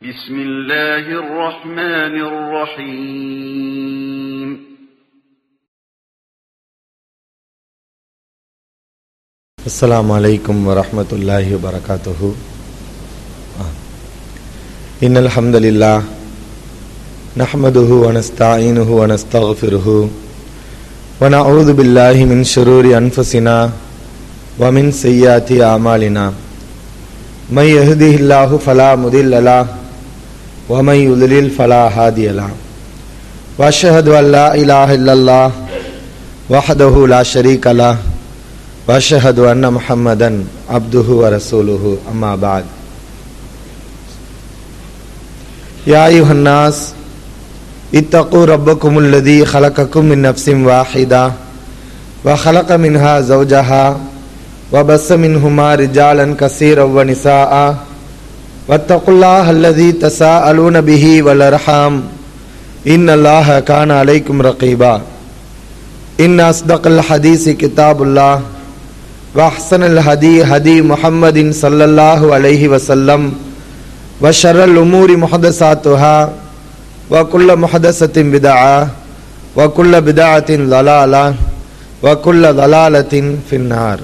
بسم الله الرحمن الرحيم السلام عليكم ورحمة الله وبركاته إن الحمد لله نحمده ونستعينه ونستغفره ونعوذ بالله من شرور أنفسنا ومن سيئات أعمالنا من يهده الله فلا مضل له ومن يضلل فلا هادي له وأشهد أن لا إله إلا الله وحده لا شريك له واشهد ان محمدا عبده ورسوله اما بعد يا ايها الناس اتقوا ربكم الذي خلقكم من نفس واحده وخلق منها زوجها وبث منهما رجالا كثيرا ونساء واتقوا الله الذي تساءلون به والارحام ان الله كان عليكم رقيبا ان اصدق الحديث كتاب الله وأحسن الهدي هدي محمد صلى الله عليه وسلم وشر الأمور محدثاتها وكل محدثة بدعة وكل بدعة ضلالة وكل ضلالة في النار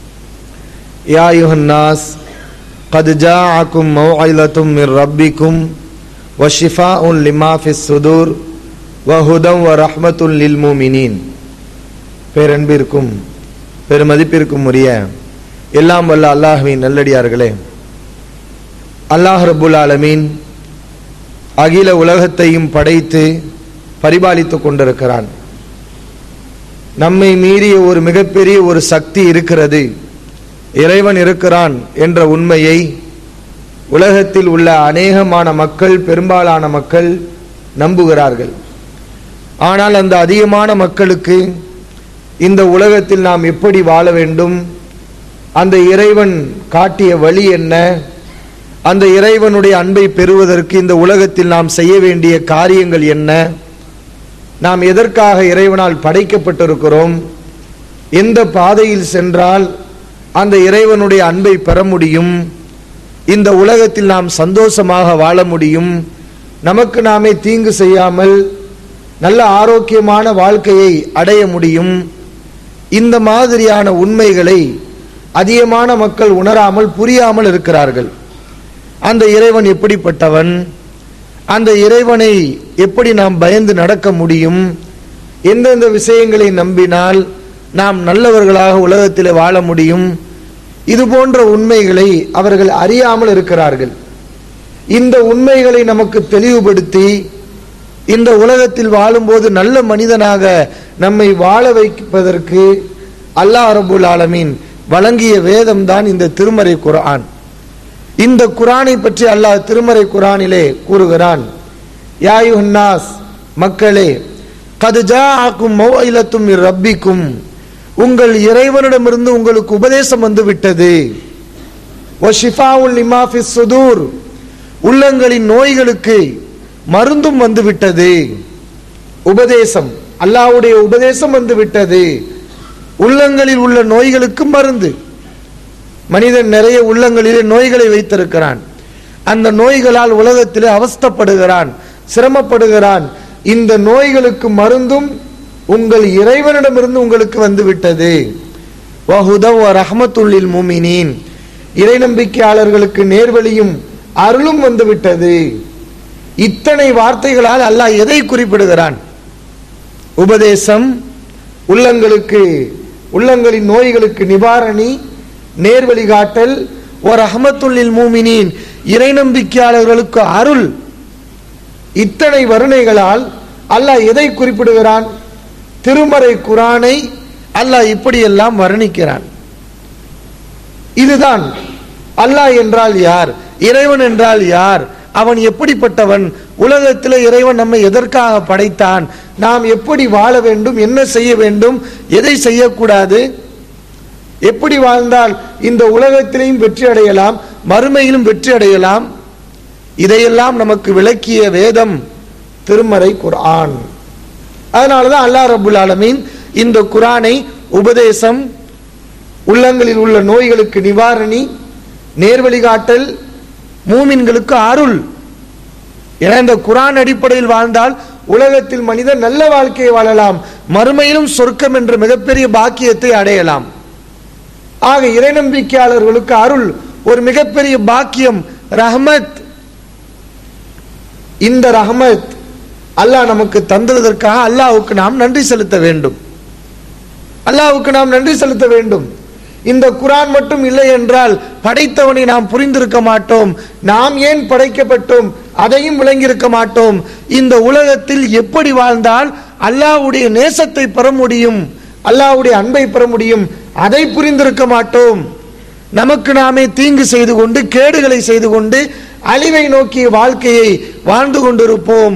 يا أيها الناس قد جاءكم موعظة من ربكم وشفاء لما في الصدور وهدى ورحمة للمؤمنين பேரன்பிற்கும் பெருமதிப்பிற்கும் உரிய எல்லாம் வல்ல அல்லாஹுவின் நல்லடியார்களே அல்லாஹ் ரபுல் ஆலமீன் அகில உலகத்தையும் படைத்து பரிபாலித்துக் கொண்டிருக்கிறான் நம்மை மீறிய ஒரு மிகப்பெரிய ஒரு சக்தி இருக்கிறது இறைவன் இருக்கிறான் என்ற உண்மையை உலகத்தில் உள்ள அநேகமான மக்கள் பெரும்பாலான மக்கள் நம்புகிறார்கள் ஆனால் அந்த அதிகமான மக்களுக்கு இந்த உலகத்தில் நாம் எப்படி வாழ வேண்டும் அந்த இறைவன் காட்டிய வழி என்ன அந்த இறைவனுடைய அன்பை பெறுவதற்கு இந்த உலகத்தில் நாம் செய்ய வேண்டிய காரியங்கள் என்ன நாம் எதற்காக இறைவனால் படைக்கப்பட்டிருக்கிறோம் எந்த பாதையில் சென்றால் அந்த இறைவனுடைய அன்பை பெற முடியும் இந்த உலகத்தில் நாம் சந்தோஷமாக வாழ முடியும் நமக்கு நாமே தீங்கு செய்யாமல் நல்ல ஆரோக்கியமான வாழ்க்கையை அடைய முடியும் இந்த மாதிரியான உண்மைகளை அதிகமான மக்கள் உணராமல் புரியாமல் இருக்கிறார்கள் அந்த இறைவன் எப்படிப்பட்டவன் அந்த இறைவனை எப்படி நாம் பயந்து நடக்க முடியும் எந்தெந்த விஷயங்களை நம்பினால் நாம் நல்லவர்களாக உலகத்தில் வாழ முடியும் இது போன்ற உண்மைகளை அவர்கள் அறியாமல் இருக்கிறார்கள் இந்த உண்மைகளை நமக்கு தெளிவுபடுத்தி இந்த உலகத்தில் வாழும்போது நல்ல மனிதனாக நம்மை வாழ வைப்பதற்கு அல்லாஹ் அரபுல் ஆலமீன் வழங்கிய வேதம் தான் இந்த திருமறை குரான் இந்த குரானை பற்றி அல்லாஹ் திருமறை குரானிலே கூறுகிறான் யாயுஹன்னாஸ் மக்களே கதுஜா ஆக்கும் மௌயிலத்தும் ரப்பிக்கும் உங்கள் இறைவனிடமிருந்து உங்களுக்கு உபதேசம் வந்து விட்டது சுதூர் உள்ளங்களின் நோய்களுக்கு மருந்தும் வந்து விட்டது உபதேசம் அல்லாவுடைய உபதேசம் வந்து விட்டது உள்ளங்களில் உள்ள நோய்களுக்கு மருந்து மனிதன் நிறைய உள்ளங்களிலே நோய்களை வைத்திருக்கிறான் அந்த நோய்களால் உலகத்திலே அவஸ்தப்படுகிறான் சிரமப்படுகிறான் இந்த நோய்களுக்கு மருந்தும் உங்கள் இறைவனிடமிருந்து உங்களுக்கு வந்து விட்டது ரஹமத்துள்ளில் மூமினின் இறை நம்பிக்கையாளர்களுக்கு நேர்வழியும் அருளும் வந்து விட்டது இத்தனை வார்த்தைகளால் அல்லாஹ் எதை குறிப்பிடுகிறான் உபதேசம் உள்ளங்களுக்கு உள்ளங்களின் நோய்களுக்கு நிவாரணி நேர் வழிகாட்டல் ஒரு அகமத்துள்ளில் மூமினின் இறை நம்பிக்கையாளர்களுக்கு அருள் இத்தனை வருணைகளால் அல்லாஹ் எதை குறிப்பிடுகிறான் திருமறை குரானை அல்லாஹ் இப்படியெல்லாம் வர்ணிக்கிறான் இதுதான் அல்லாஹ் என்றால் யார் இறைவன் என்றால் யார் அவன் எப்படிப்பட்டவன் உலகத்தில் இறைவன் நம்மை எதற்காக படைத்தான் நாம் எப்படி வாழ வேண்டும் என்ன செய்ய வேண்டும் எதை செய்யக்கூடாது எப்படி வாழ்ந்தால் இந்த உலகத்திலையும் வெற்றி அடையலாம் மறுமையிலும் வெற்றி அடையலாம் இதையெல்லாம் நமக்கு விளக்கிய வேதம் திருமறை குர்ஆன் அதனாலதான் அல்லாஹ் ரபுல் ஆலமீன் இந்த குரானை உபதேசம் உள்ளங்களில் உள்ள நோய்களுக்கு நிவாரணி நேர்வழிகாட்டல் மூமின்களுக்கு அருள் ஏன்னா இந்த குரான் அடிப்படையில் வாழ்ந்தால் உலகத்தில் மனிதன் நல்ல வாழ்க்கையை வாழலாம் மறுமையிலும் சொர்க்கம் என்ற மிகப்பெரிய பாக்கியத்தை அடையலாம் ஆக இறைநம்பிக்கையாளர்களுக்கு அருள் ஒரு மிகப்பெரிய பாக்கியம் ரஹமத் இந்த ரஹமத் அல்லாஹ் நமக்கு தந்ததற்காக அல்லாஹ்வுக்கு நாம் நன்றி செலுத்த வேண்டும் அல்லாஹ்வுக்கு நாம் நன்றி செலுத்த வேண்டும் இந்த குரான் மட்டும் இல்லை என்றால் படைத்தவனை நாம் புரிந்திருக்க மாட்டோம் நாம் ஏன் படைக்கப்பட்டோம் அதையும் விளங்கியிருக்க மாட்டோம் இந்த உலகத்தில் எப்படி வாழ்ந்தால் அல்லாஹ்வுடைய நேசத்தை பெற முடியும் அல்லாஹ்வுடைய அன்பை பெற முடியும் அதை புரிந்திருக்க மாட்டோம் நமக்கு நாமே தீங்கு செய்து கொண்டு கேடுகளை செய்து கொண்டு அழிவை நோக்கிய வாழ்க்கையை வாழ்ந்து கொண்டிருப்போம்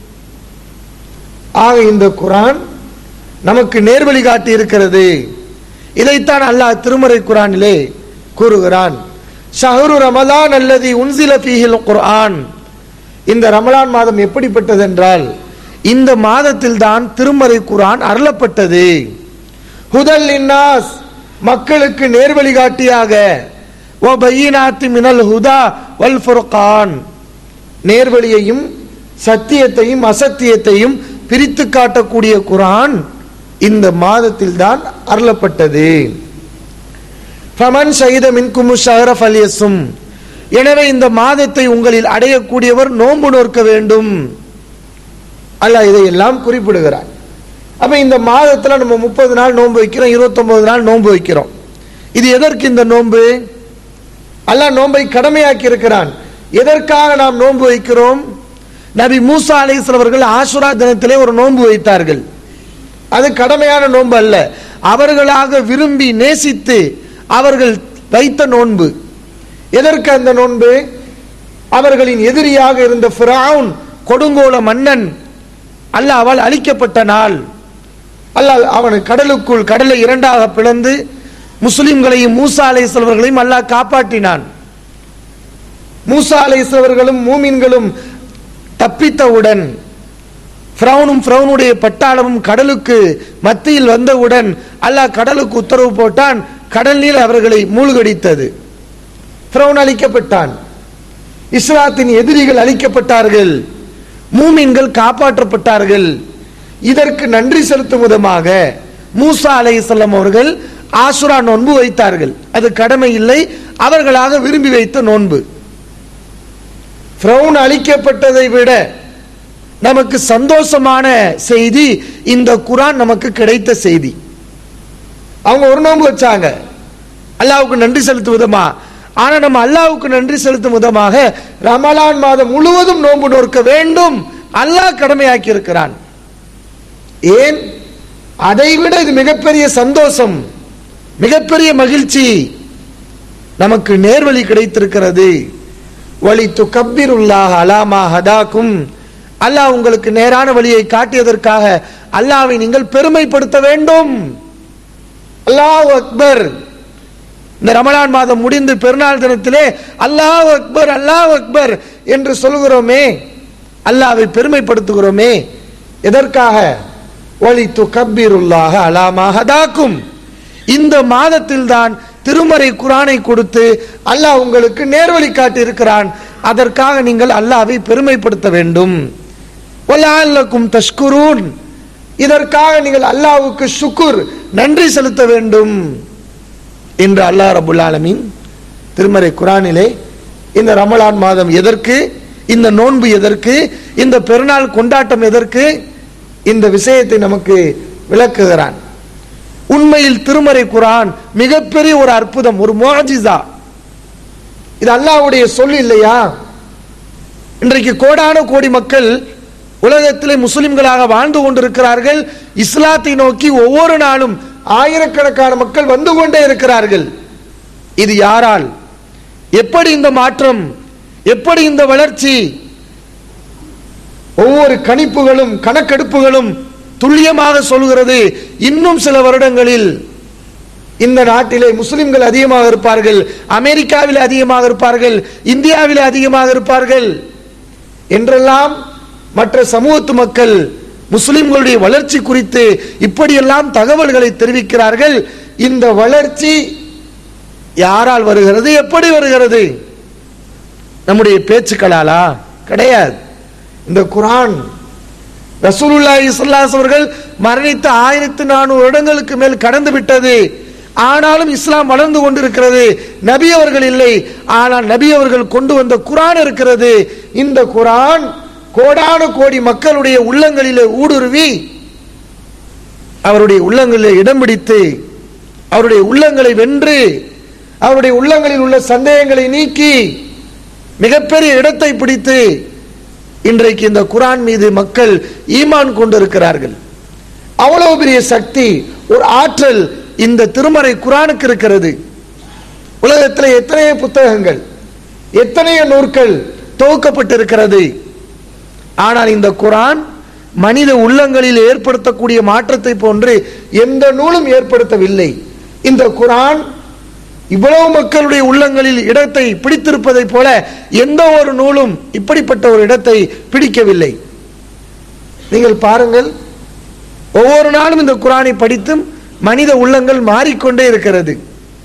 ஆக இந்த குரான் நமக்கு நேர்வழி காட்டி இருக்கிறது இதைத்தான் அல்லாஹ் திருமறை குரானிலே கூறுகிறான் ஷஹரு ரமலான் அல்லது உன்சில ஃபீஹில் குர்ஆன் இந்த ரமலான் மாதம் எப்படிப்பட்டது என்றால் இந்த மாதத்தில் தான் திருமறை குரான் அருளப்பட்டது ஹுதல் இன்னாஸ் மக்களுக்கு நேர்வழி காட்டியாக ஓ பையினாத்தி மினல் ஹுதா வல் ஃபுர்கான் நேர்வழியையும் சத்தியத்தையும் அசத்தியத்தையும் பிரித்து காட்டக்கூடிய குரான் இந்த மாதத்தில் தான் அருளப்பட்டது ஃபமன் ஷஹித மின்குமு ஷஹர ஃபல்யசும் எனவே இந்த மாதத்தை உங்களில் அடையக்கூடியவர் நோன்பு நோக்க வேண்டும் அல்லாஹ் இதையெல்லாம் குறிப்பிடுகிறார் அப்ப இந்த மாதத்துல நம்ம முப்பது நாள் நோன்பு வைக்கிறோம் இருபத்தொன்பது நாள் நோன்பு வைக்கிறோம் இது எதற்கு இந்த நோன்பு அல்லாஹ் நோன்பை கடமையாக்கி இருக்கிறான் எதற்காக நாம் நோன்பு வைக்கிறோம் நபி மூசா அலைஹிஸ்ஸலாம் அவர்கள் ஆசுரா தினத்திலே ஒரு நோன்பு வைத்தார்கள் அது கடமையான நோன்பு அல்ல அவர்களாக விரும்பி நேசித்து அவர்கள் வைத்த நோன்பு எதற்கு அந்த நோன்பு அவர்களின் எதிரியாக இருந்த ஃபிரவுன் கொடுங்கோல மன்னன் அல்லாஹ்வால் அழிக்கப்பட்ட நாள் அல்லாஹ் அவன் கடலுக்குள் கடலை இரண்டாக பிளந்து முஸ்லிம்களையும் மூசா அலைஹிஸ்ஸலாமர்களையும் அல்லாஹ் காப்பாற்றினான் மூசா அலைஹிஸ்ஸலாமர்களும் மூமின்களும் தப்பித்தவுடன் ஃபிரௌனும் ஃபிரௌனுடைய பட்டாளமும் கடலுக்கு மத்தியில் வந்தவுடன் அல்லாஹ் கடலுக்கு உத்தரவு போட்டான் கடல் நீர் அவர்களை மூழ்கடித்தது ஃபிரௌன் அழிக்கப்பட்டான் இஸ்லாத்தின் எதிரிகள் அழிக்கப்பட்டார்கள் மூமின்கள் காப்பாற்றப்பட்டார்கள் இதற்கு நன்றி செலுத்தும் விதமாக மூசா அலைஹிஸ்ஸலாம் அவர்கள் ஆசுரா நோன்பு வைத்தார்கள் அது கடமை இல்லை அவர்களாக விரும்பி வைத்த நோன்பு ஃபிரௌன் அழிக்கப்பட்டதை விட நமக்கு சந்தோஷமான செய்தி இந்த குரான் நமக்கு கிடைத்த செய்தி அவங்க ஒரு நோன்பு வச்சாங்க அல்லாவுக்கு நன்றி செலுத்தும் விதமா ஆனா நம்ம அல்லாவுக்கு நன்றி செலுத்தும் விதமாக ரமலான் மாதம் முழுவதும் நோன்பு நோக்க வேண்டும் அல்லாஹ் கடமையாக்கி இருக்கிறான் ஏன் அதை விட இது மிகப்பெரிய சந்தோஷம் மிகப்பெரிய மகிழ்ச்சி நமக்கு நேர்வழி கிடைத்திருக்கிறது வழி துக்கப்பிருல்லாக அலாமா ஹதாக்கும் அல்லாஹ் உங்களுக்கு நேரான வழியை காட்டியதற்காக அல்லாவை நீங்கள் பெருமைப்படுத்த வேண்டும் அல்லாஹ் அக்பர் இந்த ரமலான் மாதம் முடிந்து பெருநாள் தினத்திலே அல்லாஹ் அக்பர் அல்லாஹ் அக்பர் என்று சொல்கிறோமே அல்லாவை பெருமைப்படுத்துகிறோமே எதற்காக ஒளி துக்கப்பிருல்லாக அலாமா ஹதாக்கும் இந்த மாதத்தில் தான் திருமறை குரானை கொடுத்து அல்லாஹ் உங்களுக்கு நேர்வழி காட்டியிருக்கிறான் அதற்காக நீங்கள் அல்லாவை பெருமைப்படுத்த வேண்டும் வலஅல்லக்கும் தஷ்குரூன் இதற்காக நீங்கள் அல்லாஹ்வுக்கு ஷுக்குர் நன்றி செலுத்த வேண்டும் என்று அல்லாஹ் ரபுல் ஆலமீன் திருமறை குரானிலே இந்த ரமலான் மாதம் எதற்கு இந்த நோன்பு எதற்கு இந்த பெருநாள் கொண்டாட்டம் எதற்கு இந்த விஷயத்தை நமக்கு விளக்குகிறான் உண்மையில் திருமறை குரான் மிகப்பெரிய ஒரு அற்புதம் ஒரு மோஜிசா இது அல்லாஹ்வுடைய சொல் இல்லையா இன்றைக்கு கோடான கோடி மக்கள் உலகத்திலே முஸ்லிம்களாக வாழ்ந்து கொண்டிருக்கிறார்கள் இஸ்லாத்தை நோக்கி ஒவ்வொரு நாளும் ஆயிரக்கணக்கான மக்கள் வந்து கொண்டே இருக்கிறார்கள் இது யாரால் எப்படி இந்த மாற்றம் எப்படி இந்த வளர்ச்சி ஒவ்வொரு கணிப்புகளும் கணக்கெடுப்புகளும் துல்லியமாக சொல்கிறது இன்னும் சில வருடங்களில் இந்த நாட்டிலே முஸ்லிம்கள் அதிகமாக இருப்பார்கள் அமெரிக்காவில் அதிகமாக இருப்பார்கள் இந்தியாவில் அதிகமாக இருப்பார்கள் என்றெல்லாம் மற்ற சமூகத்து மக்கள் முஸ்லிம்களுடைய வளர்ச்சி குறித்து இப்படியெல்லாம் தகவல்களை தெரிவிக்கிறார்கள் இந்த வளர்ச்சி யாரால் வருகிறது எப்படி வருகிறது நம்முடைய பேச்சுக்களாலா கிடையாது இந்த குரான் ரசூலுல்லாஹி ஸல்லல்லாஹு அவர்கள் மரணித்த ஆயிரத்தி நானூறு வருடங்களுக்கு மேல் கடந்து விட்டது ஆனாலும் இஸ்லாம் வளர்ந்து கொண்டிருக்கிறது நபி அவர்கள் இல்லை ஆனால் நபி அவர்கள் கொண்டு வந்த குரான் இருக்கிறது இந்த குரான் கோடான கோடி மக்களுடைய உள்ளங்களிலே ஊடுருவி அவருடைய உள்ளங்களிலே இடம் பிடித்து அவருடைய உள்ளங்களை வென்று அவருடைய உள்ளங்களில் உள்ள சந்தேகங்களை நீக்கி மிகப்பெரிய இடத்தை பிடித்து இன்றைக்கு இந்த குரான் மீது மக்கள் ஈமான் கொண்டிருக்கிறார்கள் அவ்வளவு பெரிய சக்தி ஒரு ஆற்றல் இந்த திருமறை குரானுக்கு இருக்கிறது உலகத்தில் எத்தனையோ புத்தகங்கள் எத்தனையோ நூற்கள் துவக்கப்பட்டிருக்கிறது ஆனால் இந்த குரான் மனித உள்ளங்களில் ஏற்படுத்தக்கூடிய மாற்றத்தை போன்று எந்த நூலும் ஏற்படுத்தவில்லை இந்த குரான் இவ்வளவு மக்களுடைய உள்ளங்களில் இடத்தை பிடித்திருப்பதைப் போல எந்த ஒரு நூலும் இப்படிப்பட்ட ஒரு இடத்தை பிடிக்கவில்லை நீங்கள் பாருங்கள் ஒவ்வொரு நாளும் இந்த குரானை படித்தும் மனித உள்ளங்கள் மாறிக்கொண்டே இருக்கிறது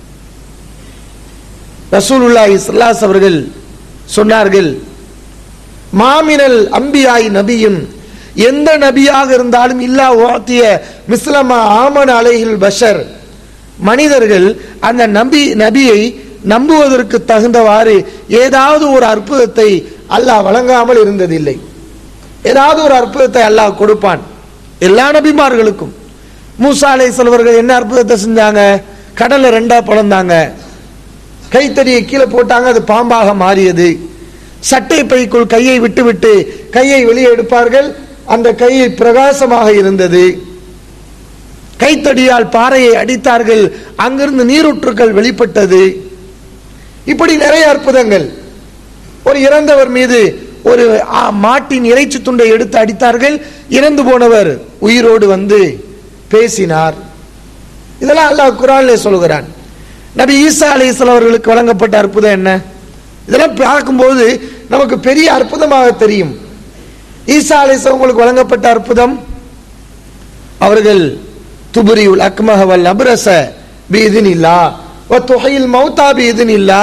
ரசூலுல்லாஹி ஸல்லல்லாஹு அவர்கள் சொன்னார்கள் மாமினல் அம்பியாய் நபியும் எந்த நபியாக இருந்தாலும் இல்லா ஓத்திய மிஸ்லமா ஆமன் அலைஹில் பஷர் மனிதர்கள் அந்த நபி நபியை நம்புவதற்கு தகுந்தவாறு ஏதாவது ஒரு அற்புதத்தை அல்லாஹ் வழங்காமல் இருந்ததில்லை ஏதாவது ஒரு அற்புதத்தை அல்லாஹ் கொடுப்பான் எல்லா நபிமார்களுக்கும் மூசா அலை செல்வர்கள் என்ன அற்புதத்தை செஞ்சாங்க கடல்ல ரெண்டா பிளந்தாங்க கைத்தடியை கீழே போட்டாங்க அது பாம்பாக மாறியது சட்டை பைக்குள் கையை விட்டுவிட்டு கையை வெளியே எடுப்பார்கள் அந்த கையை பிரகாசமாக இருந்தது கைத்தடியால் பாறையை அடித்தார்கள் அங்கிருந்து நீரூற்றுக்கள் வெளிப்பட்டது இப்படி நிறைய அற்புதங்கள் ஒரு இறந்தவர் மீது ஒரு ஆ, மாட்டின் இறைச்சி துண்டை எடுத்து அடித்தார்கள் இறந்து போனவர் உயிரோடு வந்து பேசினார் இதெல்லாம் அல்லாஹ் குரான்ல சொல்கிறான் நபி ஈசா அலைஹிஸ்ஸலாம் அவர்களுக்கு வழங்கப்பட்ட அற்புதம் என்ன இதெல்லாம் பார்க்கும்போது நமக்கு பெரிய அற்புதமாக தெரியும் ஈசா அலைஹிஸ்ஸலாம் அவங்களுக்கு வழங்கப்பட்ட அற்புதம் அவர்கள் துபுரியுல் அக்மஹ வல் அப்ரஸ பீதினில்லா வ துஹையில் மௌதா பீதினில்லா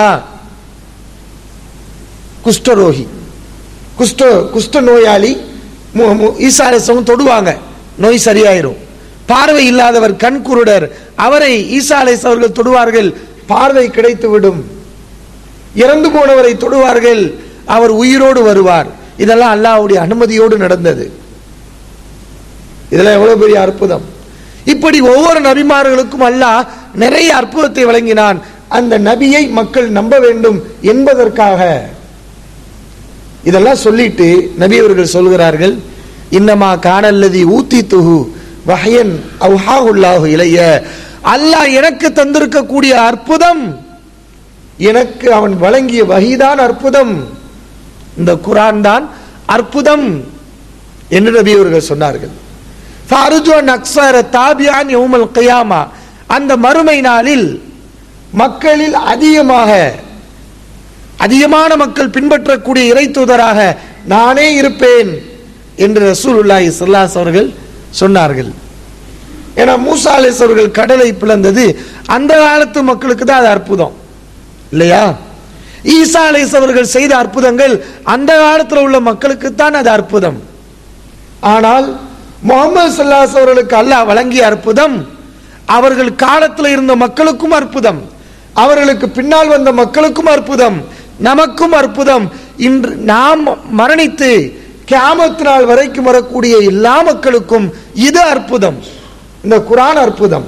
குஷ்டரோகி குஷ்ட குஷ்ட நோயாளி மு- மு- ஈசா அலைஹிஸ்ஸலாம் தொடுவாங்க நோய் சரியாயிரும் பார்வை இல்லாதவர் கண் குருடர் அவரை ஈசா அலைஹிஸ்ஸலாம் அவர்கள் தொடுவார்கள் பார்வை கிடைத்து விடும் இறந்து போனவரை தொடுவார்கள் அவர் உயிரோடு வருவார் இதெல்லாம் அல்லாஹ்வுடைய அனுமதியோடு நடந்தது இதெல்லாம் எவ்வளவு பெரிய அற்புதம் இப்படி ஒவ்வொரு நபிமார்களுக்கும் அல்லாஹ் நிறைய அற்புதத்தை வழங்கினான் அந்த நபியை மக்கள் நம்ப வேண்டும் என்பதற்காக இதெல்லாம் சொல்லிட்டு நபி அவர்கள் சொல்கிறார்கள் இன்னமா காணல்லதி ஊத்தி துகு வஹயன் அவுஹாஹுல்லாஹு இளைய அல்லாஹ் எனக்கு தந்திருக்கக்கூடிய அற்புதம் எனக்கு அவன் வழங்கிய வகிதான் அற்புதம் இந்த குரான் தான் அற்புதம் என்று நபி அவர்கள் சொன்னார்கள் ஃபாருஜு அன் அக்ஸர தாபியான் யௌமல் கியாமா அந்த மறுமை நாளில் மக்களில் அதிகமாக அதிகமான மக்கள் பின்பற்றக்கூடிய இறை தூதராக நானே இருப்பேன் என்று ரசூலுல்லாஹி ஸல்லல்லாஹு அவர்கள் சொன்னார்கள் ஏன்னா மூசா அலைஹிஸ் அவர்கள் கடலை பிளந்தது அந்த காலத்து மக்களுக்கு தான் அது அற்புதம் இல்லையா ஈசா அலைஹிஸ் அவர்கள் செய்த அற்புதங்கள் அந்த காலத்தில் உள்ள மக்களுக்கு தான் அது அற்புதம் ஆனால் முகமது சல்லாஸ் அவர்களுக்கு அல்லாஹ் வழங்கிய அற்புதம் அவர்கள் காலத்தில் இருந்த மக்களுக்கும் அற்புதம் அவர்களுக்கு பின்னால் வந்த மக்களுக்கும் அற்புதம் நமக்கும் அற்புதம் இன்று நாம் மரணித்து கியாமத் நாள் வரைக்கும் வரக்கூடிய எல்லா மக்களுக்கும் இது அற்புதம் இந்த குரான் அற்புதம்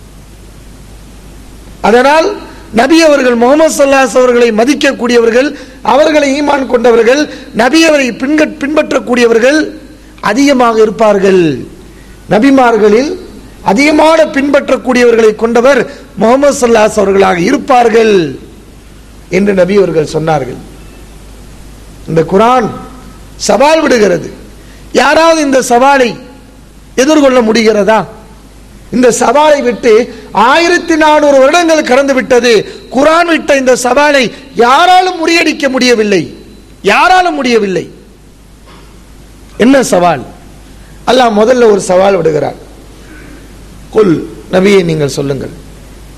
அதனால் நபி அவர்கள் முகமது சல்லாஸ் அவர்களை மதிக்கக்கூடியவர்கள் அவர்களை ஈமான் கொண்டவர்கள் நபி அவரை பின்க- பின்பற்றக்கூடியவர்கள் அதிகமாக இருப்பார்கள் நபிமார்களில் அதிகமான பின்பற்றக்கூடியவர்களை கொண்டவர் முகமது சல்லாஸ் அவர்களாக இருப்பார்கள் என்று நபி அவர்கள் சொன்னார்கள் இந்த குரான் சவால் விடுகிறது யாராவது இந்த சவாலை எதிர்கொள்ள முடிகிறதா இந்த சவாலை விட்டு ஆயிரத்தி நானூறு வருடங்கள் கடந்து விட்டது குரான் விட்ட இந்த சவாலை யாராலும் முறியடிக்க முடியவில்லை யாராலும் முடியவில்லை என்ன சவால் அல்லாஹ் முதல்ல ஒரு சவால் விடுகிறார் குல் நபியை நீங்கள் சொல்லுங்கள்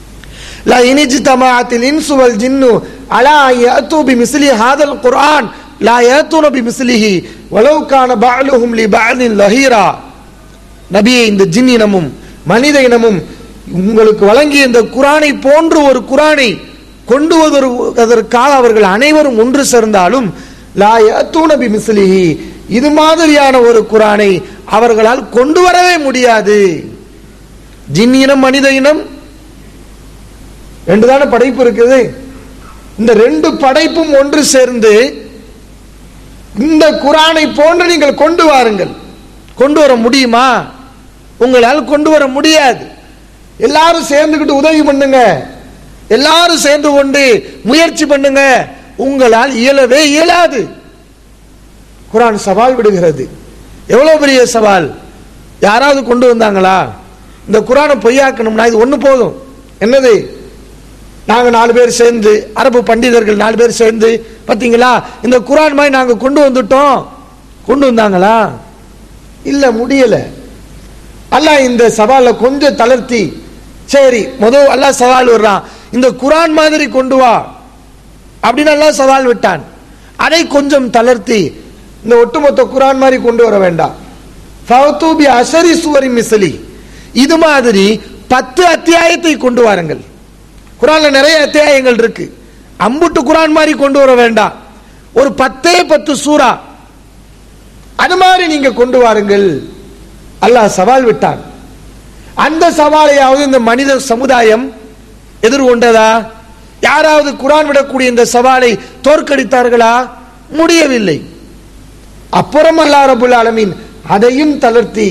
லா இனிஜ்தமாஅத்தில் இன்சு வல் ஜின்னு அலா யஅது பிமிஸ்லி ஹாதல் குர்ஆன் லா யாத்தூன பிமிஸ்லிஹி வலவ் கான பஅலுஹும் லி பஅலின் லஹீரா நபியே இந்த ஜின் இனமும் மனித இனமும் உங்களுக்கு வழங்கிய இந்த குரானை போன்று ஒரு குரானை கொண்டு வருவதற்காக அவர்கள் அனைவரும் ஒன்று சேர்ந்தாலும் லா யாத்தூன பிமிஸ்லிஹி இது மாதிரியான ஒரு குரானை அவர்களால் கொண்டு வரவே முடியாது ஜின் இனம் மனித இனம் ரெண்டு தானே படைப்பு இருக்குது இந்த ரெண்டு படைப்பும் ஒன்று சேர்ந்து இந்த குரானை போன்று நீங்கள் கொண்டு வாருங்கள் கொண்டு வர முடியுமா உங்களால் கொண்டு வர முடியாது எல்லாரும் சேர்ந்துக்கிட்டு உதவி பண்ணுங்க எல்லாரும் சேர்ந்து கொண்டு முயற்சி பண்ணுங்க உங்களால் இயலவே இயலாது குரான் சவால் விடுகிறது எவ்வளவு பெரிய சவால் யாராவது கொண்டு வந்தாங்களா இந்த குரானை பொய்யாக்கணும்னா இது ஒண்ணு போதும் என்னது நாங்க நாலு பேர் சேர்ந்து அரபு பண்டிதர்கள் நாலு பேர் சேர்ந்து பாத்தீங்களா இந்த குரான் மாதிரி நாங்க கொண்டு வந்துட்டோம் கொண்டு வந்தாங்களா இல்ல முடியல அல்லாஹ் இந்த சவாலை கொஞ்சம் தளர்த்தி சரி முதல் அல்லாஹ் சவால் விடுறான் இந்த குரான் மாதிரி கொண்டு வா அப்படின்னு அல்லாஹ் சவால் விட்டான் அதை கொஞ்சம் தளர்த்தி இந்த ஒட்டுமொத்த குரான் மாதிரி கொண்டு வர வேண்டாம் ஃபவத்தூபி அசரி சுவரி மிசலி இது மாதிரி பத்து அத்தியாயத்தை கொண்டு வாருங்கள் குரான்ல நிறைய அத்தியாயங்கள் இருக்கு அம்புட்டு குரான் மாதிரி கொண்டு வர வேண்டாம் ஒரு பத்தே பத்து சூரா அது மாதிரி நீங்க கொண்டு வாருங்கள் அல்லாஹ் சவால் விட்டான் அந்த சவாலையாவது இந்த மனித சமுதாயம் எதிர்கொண்டதா யாராவது குரான் விடக்கூடிய இந்த சவாலை தோற்கடித்தார்களா முடியவில்லை அப்புறம் அல்லா ரபுல் ஆலமீன் அதையும் தளர்த்தி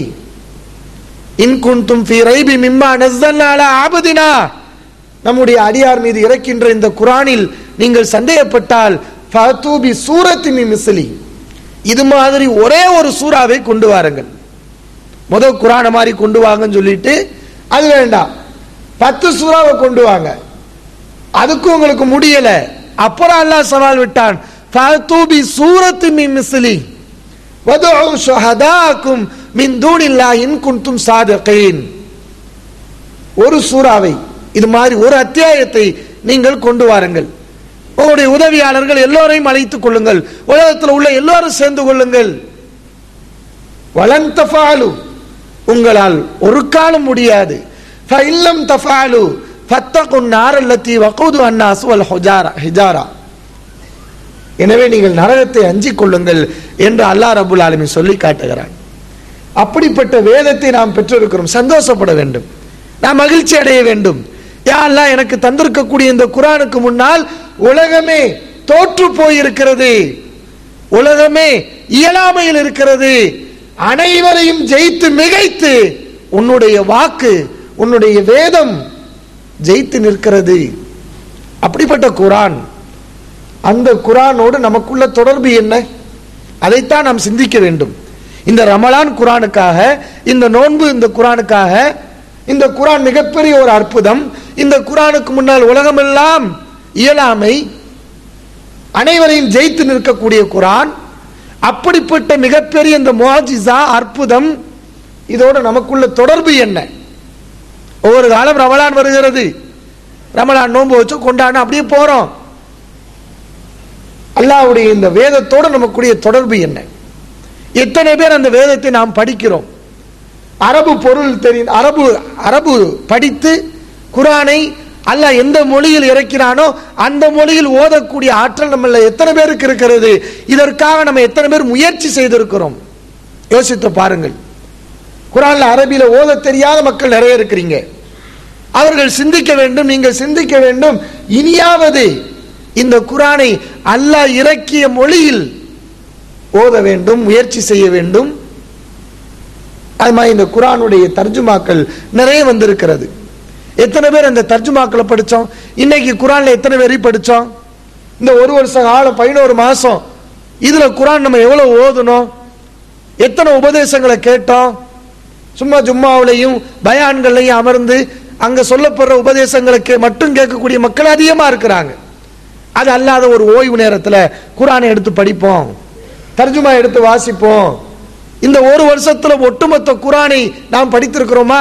இன் குன்தும் ஃபீ ரைபி மிம்மா நஸ்ஸல்னா அலா ஆபதினா நம்முடைய அடியார் மீது இறக்கின்ற இந்த குரானில் நீங்கள் சந்தேகப்பட்டால் ஃபதூபி சூரத்தி மின் மிஸ்லி இது மாதிரி ஒரே ஒரு சூறாவை கொண்டு வாருங்கள் முதல் குரானை மாதிரி கொண்டு வாங்கன்னு சொல்லிட்டு அது வேண்டாம் பத்து சூறாவை கொண்டு வாங்க அதுக்கும் உங்களுக்கு முடியல அப்புறம் அல்லாஹ் சவால் விட்டான் ஃபதூபி சூரத்தி மின் மிஸ்லி வதுஉ ஷுஹதாக்கும் மின் தூனில்லாஹ் இன் குன்தும் சாதிகீன் ஒரு சூறாவை இது மாதிரி ஒரு அத்தியாயத்தை நீங்கள் கொண்டு வாருங்கள் உங்களுடைய உதவியாளர்கள் எல்லோரையும் அழைத்துக் கொள்ளுங்கள் உலகத்தில் உள்ள எல்லோரும் சேர்ந்து கொள்ளுங்கள் வலன் தஃபாலு உங்களால் ஒரு காலம் முடியாது ஃபஇல்லம் தஃபாலு ஃபத்தகுன் நார் அல்லத்தி வகூது அன்னாஸ் வல் ஹுஜாரா ஹிஜாரா எனவே நீங்கள் நரகத்தை அஞ்சிக் கொள்ளுங்கள் என்று அல்லாஹ் ரபுல் ஆலமீன் சொல்லி காட்டுகிறான் அப்படிப்பட்ட வேதத்தை நாம் பெற்றிருக்கிறோம் சந்தோஷப்பட வேண்டும் நாம் மகிழ்ச்சி அடைய வேண்டும் யா அல்லாஹ் எனக்கு தந்திருக்கக்கூடிய இந்த குரானுக்கு முன்னால் உலகமே தோற்று போயிருக்கிறது உலகமே இயலாமையில் இருக்கிறது அனைவரையும் ஜெயித்து மிகைத்து உன்னுடைய வாக்கு உன்னுடைய வேதம் ஜெயித்து நிற்கிறது அப்படிப்பட்ட குரான் அந்த குரானோடு நமக்குள்ள தொடர்பு என்ன அதைத்தான் நாம் சிந்திக்க வேண்டும் இந்த ரமலான் குரானுக்காக இந்த நோன்பு இந்த குரானுக்காக இந்த குரான் மிகப்பெரிய ஒரு அற்புதம் இந்த குரானுக்கு முன்னால் உலகமெல்லாம் இயலாமை அனைவரையும் ஜெயித்து நிற்கக்கூடிய குரான் அப்படிப்பட்ட மிகப்பெரிய இந்த முவாஜிசா அற்புதம் இதோட நமக்குள்ள தொடர்பு என்ன ஒவ்வொரு காலம் ரமலான் வருகிறது ரமலான் நோன்பு வச்சு கொண்டாட அப்படியே போறோம் அல்லாஹ்வுடைய இந்த வேதத்தோடு நமக்குடைய தொடர்பு என்ன எத்தனை பேர் அந்த வேதத்தை நாம் படிக்கிறோம் அரபு பொருள் தெரியும் அரபு அரபு படித்து குரானை அல்லாஹ் எந்த மொழியில் இறக்கிறானோ அந்த மொழியில் ஓதக்கூடிய ஆற்றல் நம்மள எத்தனை பேருக்கு இருக்கிறது இதற்காக நம்ம எத்தனை பேர் முயற்சி செய்திருக்கிறோம் யோசித்து பாருங்கள் குரான்ல அரபியில ஓத தெரியாத மக்கள் நிறைய இருக்கிறீங்க அவர்கள் சிந்திக்க வேண்டும் நீங்கள் சிந்திக்க வேண்டும் இனியாவது இந்த குரானை அல்லாஹ் இறக்கிய மொழியில் ஓத வேண்டும் முயற்சி செய்ய வேண்டும் அது மாதிரி இந்த குரானுடைய தர்ஜுமாக்கள் நிறைய வந்திருக்கிறது எத்தனை பேர் அந்த தர்ஜுமாக்களை படிச்சோம் இன்னைக்கு குரான்ல எத்தனை பேரை படிச்சோம் இந்த ஒரு வருஷ காலம் பதினோரு மாசம் இதுல குரான் நம்ம எவ்வளவு ஓதணும் எத்தனை உபதேசங்களை கேட்டோம் சும்மா ஜும்மாவிலையும் பயான்கள்லையும் அமர்ந்து அங்க சொல்லப்படுற உபதேசங்களுக்கு மட்டும் கேட்கக்கூடிய மக்கள் அதிகமா இருக்கிறாங்க அது அல்லாத ஒரு ஓய்வு நேரத்துல குரானை எடுத்து படிப்போம் தர்ஜுமா எடுத்து வாசிப்போம் இந்த ஒரு வருஷத்துல ஒட்டுமொத்த குரானை நாம் படித்திருக்கிறோமா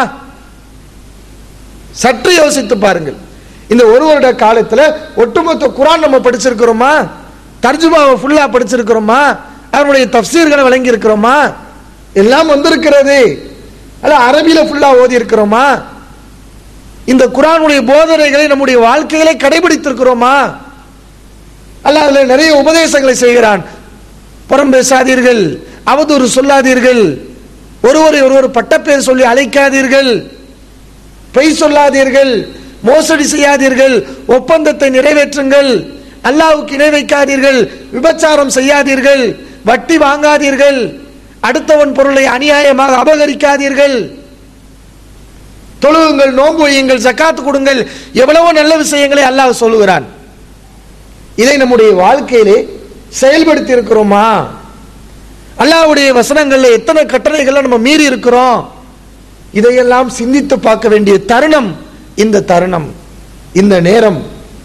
சற்று யோசித்து பாருங்கள் இந்த ஒரு வருட காலத்துல ஒட்டுமொத்த குரான் நம்ம படிச்சிருக்கிறோமா தர்ஜுமாவை ஃபுல்லா படிச்சிருக்கிறோமா அவருடைய தப்சீர்களை வழங்கி இருக்கிறோமா எல்லாம் வந்திருக்கிறது அல்ல அரபியில ஃபுல்லா ஓதி இருக்கிறோமா இந்த குரானுடைய போதனைகளை நம்முடைய வாழ்க்கைகளை கடைபிடித்திருக்கிறோமா அல்ல அதுல நிறைய உபதேசங்களை செய்கிறான் புறம் பேசாதீர்கள் அவதூறு சொல்லாதீர்கள் ஒருவரை ஒருவர் பட்டப்பேர் சொல்லி அழைக்காதீர்கள் பொய் சொல்லாதீர்கள் மோசடி செய்யாதீர்கள் ஒப்பந்தத்தை நிறைவேற்றுங்கள் அல்லாவுக்கு இணை வைக்காதீர்கள் விபச்சாரம் செய்யாதீர்கள் வட்டி வாங்காதீர்கள் அடுத்தவன் பொருளை அநியாயமாக அபகரிக்காதீர்கள் தொழுவுங்கள் நோன்பு வையுங்கள் ஜக்காத்து கொடுங்கள் எவ்வளவோ நல்ல விஷயங்களை அல்லாஹ் சொல்லுகிறான் இதை நம்முடைய வாழ்க்கையிலே செயல்படுத்தி இருக்கிறோமா அல்லாஹ்வுடைய வசனங்கள்ல எத்தனை கட்டளைகளை நம்ம மீறி இருக்கிறோம் இதையெல்லாம் சிந்தித்து பார்க்க வேண்டிய தருணம் இந்த தருணம் இந்த நேரம்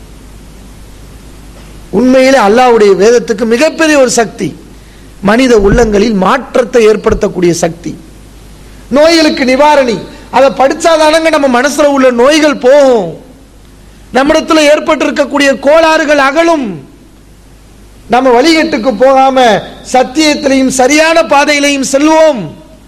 உண்மையிலே அல்லாஹ்வுடைய வேதத்துக்கு மிகப்பெரிய ஒரு சக்தி மனித உள்ளங்களில் மாற்றத்தை ஏற்படுத்தக்கூடிய சக்தி நோய்களுக்கு நிவாரணி அதை படிச்சாதானங்க நம்ம மனசுல உள்ள நோய்கள் போகும் நம்மிடத்துல ஏற்பட்டிருக்கக்கூடிய கோளாறுகள் அகலும் நம்ம வழிகட்டுக்கு போகாம சத்தியத்திலையும் சரியான பாதையிலையும் செல்வோம்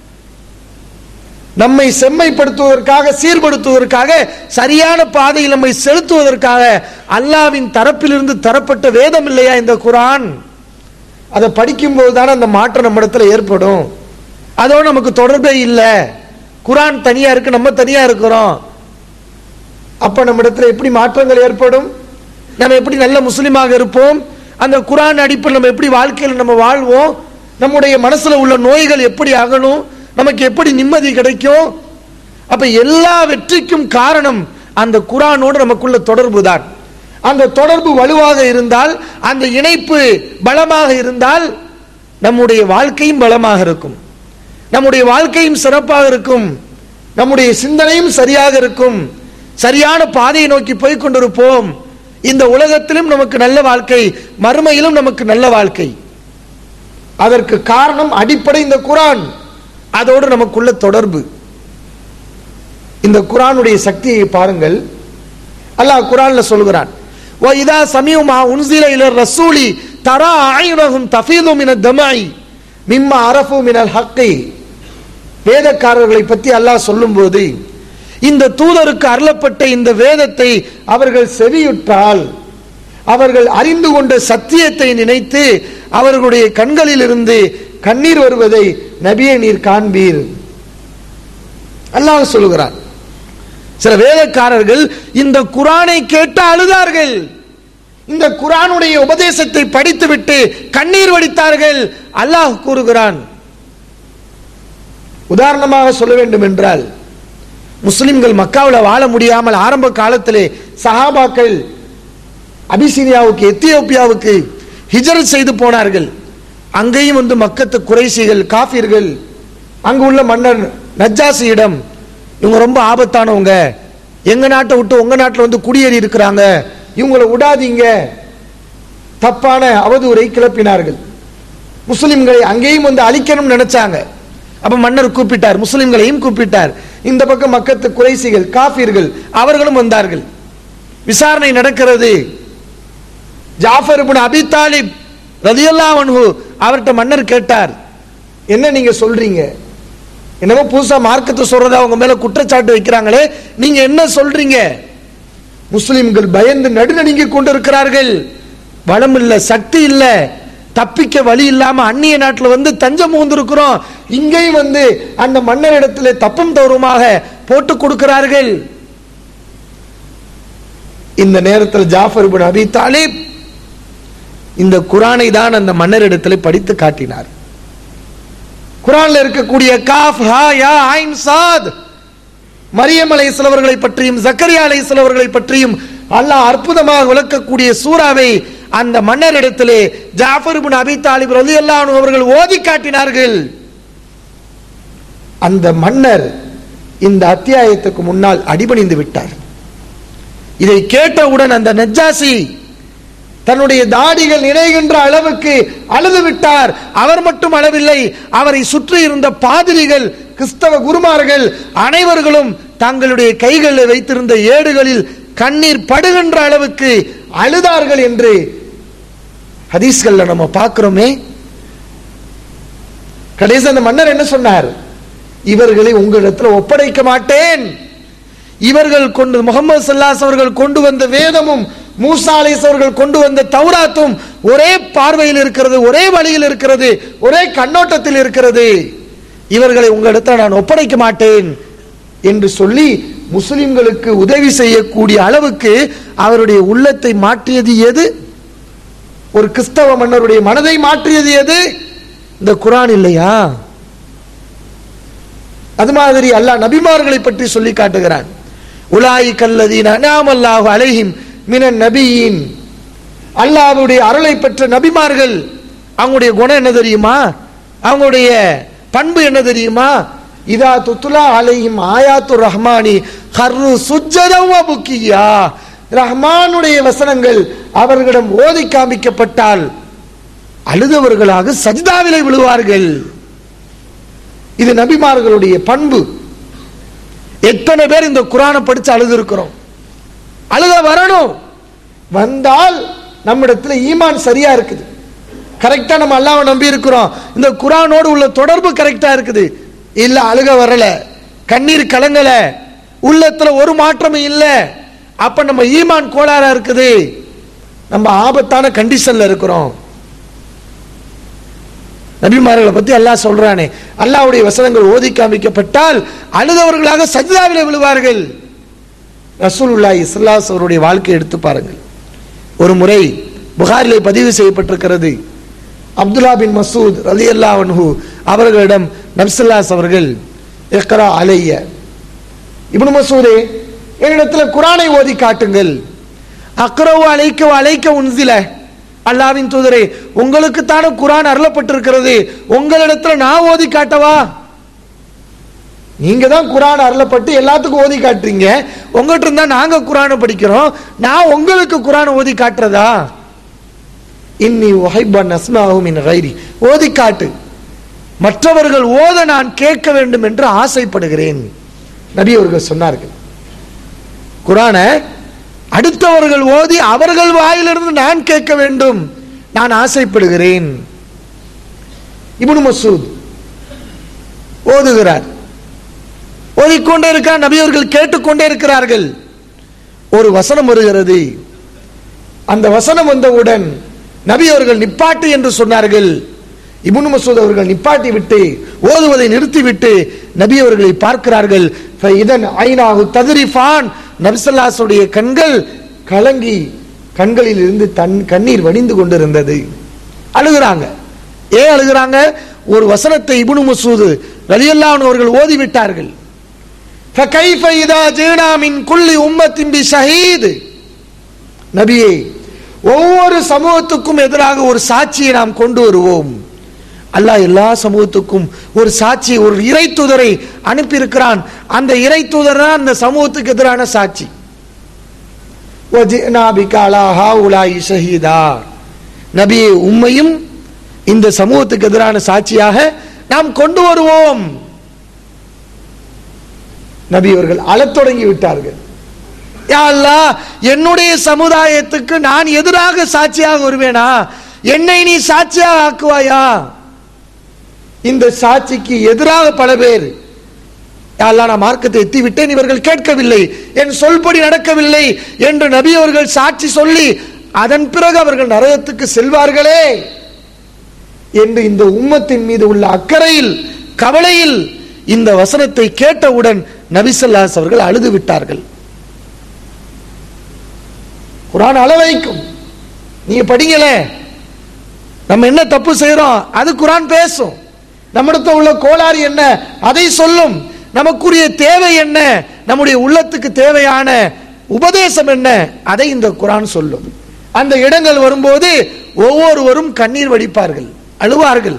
நம்மை செம்மைப்படுத்துவதற்காக சீர்படுத்துவதற்காக சரியான பாதையில் நம்மை செலுத்துவதற்காக அல்லாவின் தரப்பிலிருந்து தரப்பட்ட வேதம் இல்லையா இந்த குரான் அதை படிக்கும்போது தானே அந்த மாற்றம் நம்ம இடத்துல ஏற்படும் அதோட நமக்கு தொடர்பே இல்லை குரான் தனியா இருக்கு நம்ம தனியா இருக்கிறோம் அப்ப நம்ம இடத்துல எப்படி மாற்றங்கள் ஏற்படும் நம்ம எப்படி நல்ல முஸ்லீமாக இருப்போம் அந்த குரான் அடிப்பில் நம்ம எப்படி வாழ்க்கையில் நம்ம வாழ்வோம் நம்முடைய மனசுல உள்ள நோய்கள் எப்படி அகலும் நமக்கு எப்படி நிம்மதி கிடைக்கும் அப்ப எல்லா வெற்றிக்கும் காரணம் அந்த குரானோடு நமக்குள்ள தொடர்பு தான் அந்த தொடர்பு வலுவாக இருந்தால் அந்த இணைப்பு பலமாக இருந்தால் நம்முடைய வாழ்க்கையும் பலமாக இருக்கும் நம்முடைய வாழ்க்கையும் சிறப்பாக இருக்கும் நம்முடைய சிந்தனையும் சரியாக இருக்கும் சரியான பாதையை நோக்கி போய் கொண்டிருப்போம் இந்த உலகத்திலும் நமக்கு நல்ல வாழ்க்கை மறுமையிலும் நமக்கு நல்ல வாழ்க்கை அதற்கு காரணம் அடிப்படை இந்த குரான் அதோடு நமக்குள்ள தொடர்பு இந்த குரானுடைய சக்தியை பாருங்கள் அல்லாஹ் குரான்ல சொல்கிறான் ஓ இதா சமீமா உன்சில இல ரசூலி தரா ஆயுனகும் தஃபீது மின தமாய் மிம்மா அரஃபு மினல் ஹக்கி வேதக்காரர்களை பற்றி அல்லாஹ் சொல்லும்போது இந்த தூதருக்கு அருளப்பட்ட இந்த வேதத்தை அவர்கள் செவியுற்றால் அவர்கள் அறிந்து கொண்ட சத்தியத்தை நினைத்து அவர்களுடைய கண்களில் இருந்து கண்ணீர் வருவதை நபியை நீர் காண்பீர் அல்லாஹ் சொல்லுகிறார் சில வேதக்காரர்கள் இந்த குரானை கேட்டு அழுதார்கள் இந்த குரானுடைய உபதேசத்தை படித்துவிட்டு கண்ணீர் வடித்தார்கள் அல்லாஹ் கூறுகிறான் உதாரணமாக சொல்ல வேண்டும் என்றால் முஸ்லிம்கள் மக்காவில் வாழ முடியாமல் ஆரம்ப காலத்திலே சஹாபாக்கள் அபிசீனியாவுக்கு எத்தியோப்பியாவுக்கு ஹிஜரத் செய்து போனார்கள் அங்கேயும் வந்து மக்கத்து குறைசிகள் காஃபிர்கள் அங்கு உள்ள மன்னர் நஜ்ஜாசியிடம் இவங்க ரொம்ப ஆபத்தானவங்க எங்க நாட்டை விட்டு உங்க நாட்டில் வந்து குடியேறி இருக்கிறாங்க இவங்களை விடாதீங்க தப்பான அவதூறை கிளப்பினார்கள் முஸ்லிம்களை அங்கேயும் வந்து அழிக்கணும்னு நினைச்சாங்க அப்ப மன்னர் கூப்பிட்டார் முஸ்லிம்களையும் கூப்பிட்டார் இந்த பக்கம் மக்கத்து குறைசிகள் காஃபிர்கள் அவர்களும் வந்தார்கள் விசாரணை நடக்கிறது ஜாஃபர் இப்னு அபி தாலிப் ரலியல்லாஹு அன்ஹு அவர்கிட்ட மன்னர் கேட்டார் என்ன நீங்க சொல்றீங்க என்னமோ புதுசா மார்க்கத்தை சொல்றதா அவங்க மேல குற்றச்சாட்டு வைக்கிறாங்களே நீங்க என்ன சொல்றீங்க முஸ்லிம்கள் பயந்து நடுநடுங்கிக் கொண்டிருக்கிறார்கள் வளம் இல்ல சக்தி இல்ல தப்பிக்க வழி இல்லாம அந்நிய நாட்டில் வந்து தஞ்சம் புகுந்திருக்கிறோம் இங்கேயும் வந்து அந்த மன்னரிடத்தில் தப்பும் தவறுமாக போட்டு கொடுக்கிறார்கள் இந்த நேரத்தில் ஜாஃபர் இப்னு அபி தாலிப் இந்த குரானை தான் அந்த மன்னரிடத்தில் படித்து காட்டினார் குரான்ல இருக்கக்கூடிய காஃப் ஹா யா ஐன் சாத் மரியம் அலை சிலவர்களை பற்றியும் ஜக்கரியா அலை சிலவர்களை பற்றியும் அல்லாஹ் அற்புதமாக விளக்கக்கூடிய சூறாவை அந்த மன்னரிடத்திலே ஜாஃபர் இப்னு அபி தாலிப் ரலியல்லாஹு அன்ஹு அவர்கள் ஓதி காட்டினார்கள் அந்த மன்னர் இந்த அத்தியாயத்துக்கு முன்னால் அடிபணிந்து விட்டார் இதை கேட்டவுடன் அந்த நஜ்ஜாசி தன்னுடைய தாடிகள் இணைகின்ற அளவுக்கு அழுது விட்டார் அவர் மட்டும் அளவில்லை அவரை சுற்றி இருந்த பாதிரிகள் கிறிஸ்தவ குருமார்கள் அனைவர்களும் தங்களுடைய கைகளில் வைத்திருந்த ஏடுகளில் கண்ணீர் படுகின்ற அளவுக்கு அழுதார்கள் என்று ஹதீஸ்கள்ல நம்ம பார்க்கிறோமே கடைசி அந்த மன்னர் என்ன சொன்னார் இவர்களை உங்களிடத்துல ஒப்படைக்க மாட்டேன் இவர்கள் கொண்டு முகமது சல்லாஸ் அவர்கள் கொண்டு வந்த வேதமும் மூசா அலைஸ் அவர்கள் கொண்டு வந்த தௌராத்தும் ஒரே பார்வையில் இருக்கிறது ஒரே வழியில் இருக்கிறது ஒரே கண்ணோட்டத்தில் இருக்கிறது இவர்களை உங்களிடத்தில் நான் ஒப்படைக்க மாட்டேன் என்று சொல்லி முஸ்லிம்களுக்கு உதவி செய்யக்கூடிய அளவுக்கு அவருடைய உள்ளத்தை மாற்றியது எது ஒரு கிறிஸ்தவ மன்னருடைய மனதை மாற்றியது எது இந்த குரான் இல்லையா அது மாதிரி அல்லாஹ் நபிமார்களை பற்றி சொல்லி காட்டுகிறான் உலாய் கல்லதீன அனாமல்லாஹு அலைஹிம் மினன் நபியின் அல்லாஹ்வுடைய அருளை பெற்ற நபிமார்கள் அவங்களுடைய குணம் என்ன தெரியுமா அவங்களுடைய பண்பு என்ன தெரியுமா இதா துத்துலா அலைஹிம் ஆயாத்து ரஹ்மானி ஹர்ரு சுஜ்ஜதம் புக்கியா ரஹ்மானுடைய வசனங்கள் அவர்களிடம் ஓதி காமிக்கப்பட்டால் அழுதவர்களாக சஜிதாவிலே விழுவார்கள் இது நபிமார்களுடைய பண்பு எத்தனை பேர் இந்த குரானை படிச்சு அழுது இருக்கிறோம் அழுக வரணும் வந்தால் நம்மிடத்துல ஈமான் சரியா இருக்குது கரெக்டா நம்ம அல்லாவை நம்பி இருக்கிறோம் இந்த குரானோடு உள்ள தொடர்பு கரெக்டா இருக்குது இல்ல அழுக வரல கண்ணீர் கலங்கல உள்ளத்துல ஒரு மாற்றமும் இல்ல அப்ப நம்ம ஈமான் கோளாறா இருக்குது நம்ம ஆபத்தான கண்டிஷன்ல இருக்கிறோம் நபிமார்களை பத்தி அல்லாஹ் சொல்றானே அல்லாஹ்வுடைய வசனங்கள் ஓதி காமிக்கப்பட்டால் அழுதவர்களாக சஜிதாவிலே விழுவார்கள் ரசூலுல்லாஹி ஸல்லல்லாஹு அவருடைய வாழ்க்கையை எடுத்து பாருங்கள் ஒரு முறை புகாரிலே பதிவு செய்யப்பட்டிருக்கிறது அப்துல்லா பின் மசூத் ரலியல்லாஹு அன்ஹு அவர்களிடம் நப்சல்லாஸ் அவர்கள் இக்ரா அலைய இப்னு மசூதே என்னிடத்துல குரானை ஓதி காட்டுங்கள் அக்ரவு அழைக்க அழைக்க உன்சில அல்லாவின் தூதரே உங்களுக்கு தானே குரான் அருளப்பட்டிருக்கிறது உங்களிடத்துல நான் ஓதி காட்டவா நீங்க தான் குரான் அருளப்பட்டு எல்லாத்துக்கும் ஓதி காட்டுறீங்க உங்ககிட்ட இருந்தா நாங்க குரானை படிக்கிறோம் நான் உங்களுக்கு குரானை ஓதி காட்டுறதா இன்னி ஒஹைபன் அஸ்மாவும் இன் கைரி ஓதி காட்டு மற்றவர்கள் ஓத நான் கேட்க வேண்டும் என்று ஆசைப்படுகிறேன் நபி அவர்கள் சொன்னார்கள் குரானை அடுத்தவர்கள் ஓதி அவர்கள் வாயிலிருந்து நான் கேட்க வேண்டும் நான் ஆசைப்படுகிறேன் இப்னு மசூத் ஓதுகிறார் ஓதிக்கொண்டே இருக்கார் நபி அவர்கள் கேட்டுக்கொண்டே இருக்கிறார்கள் ஒரு வசனம் வருகிறது அந்த வசனம் வந்தவுடன் நபி அவர்கள் நிப்பாட்டு என்று சொன்னார்கள் இப்னு மசூத் அவர்கள் நிப்பாட்டி விட்டு ஓதுவதை நிறுத்திவிட்டு நபி அவர்களை பார்க்கிறார்கள் இதன் ஐநாகு ததிரிஃபான் நபிசல்லாசுடைய கண்கள் கலங்கி கண்களில் இருந்து தன் கண்ணீர் வடிந்து கொண்டிருந்தது அழுகிறாங்க ஏன் அழுகிறாங்க ஒரு வசனத்தை இப்னு மசூது ரலியல்லாஹு அவர்கள் ஓதி விட்டார்கள் فكيف إذا جئنا من كل أمة بشهيد நபியே ஒவ்வொரு சமூகத்துக்கும் எதிராக ஒரு சாட்சியை நாம் கொண்டு வருவோம் அல்லாஹ் எல்லா சமூகத்துக்கும் ஒரு சாட்சி ஒரு இறை தூதரை அனுப்பியிருக்கிறான் அந்த இறை தூதர் தான் அந்த சமூகத்துக்கு எதிரான சாட்சி وَجِئْنَا بِكَ عَلَى هَؤُلَاءِ شَهِيدًا. நபியே உம்மையும் இந்த சமூகத்துக்கு எதிரான சாட்சியாக நாம் கொண்டு வருவோம் நபி அவர்கள் அழத் தொடங்கி விட்டார்கள் யா அல்லாஹ், என்னுடைய சமுதாயத்துக்கு நான் எதிராக சாட்சியாக வருவேனா என்னை நீ சாட்சியாக ஆக்குவாயா இந்த சாட்சிக்கு எதிராக பல பேர் யா அல்லாஹ், நான் மார்க்கத்தை எத்தி விட்டேன் இவர்கள் கேட்கவில்லை என் சொல்படி நடக்கவில்லை என்று நபி அவர்கள் சாட்சி சொல்லி அதன் பிறகு அவர்கள் நரகத்துக்கு செல்வார்களே என்று இந்த உம்மத்தின் மீது உள்ள அக்கறையில் கவலையில் இந்த வசனத்தை கேட்டவுடன் நபிசல்லாஸ் அவர்கள் அழுது விட்டார்கள் குரான் அள வைக்கும் நீங்க படிங்கல நம்ம என்ன தப்பு செய்யறோம் அது குரான் பேசும் நம்மிடத்துல உள்ள கோளாறு என்ன அதை சொல்லும் நமக்குரிய தேவை என்ன நம்முடைய உள்ளத்துக்கு தேவையான உபதேசம் என்ன அதை இந்த குரான் சொல்லும் அந்த இடங்கள் வரும்போது ஒவ்வொருவரும் கண்ணீர் வடிப்பார்கள் அழுவார்கள்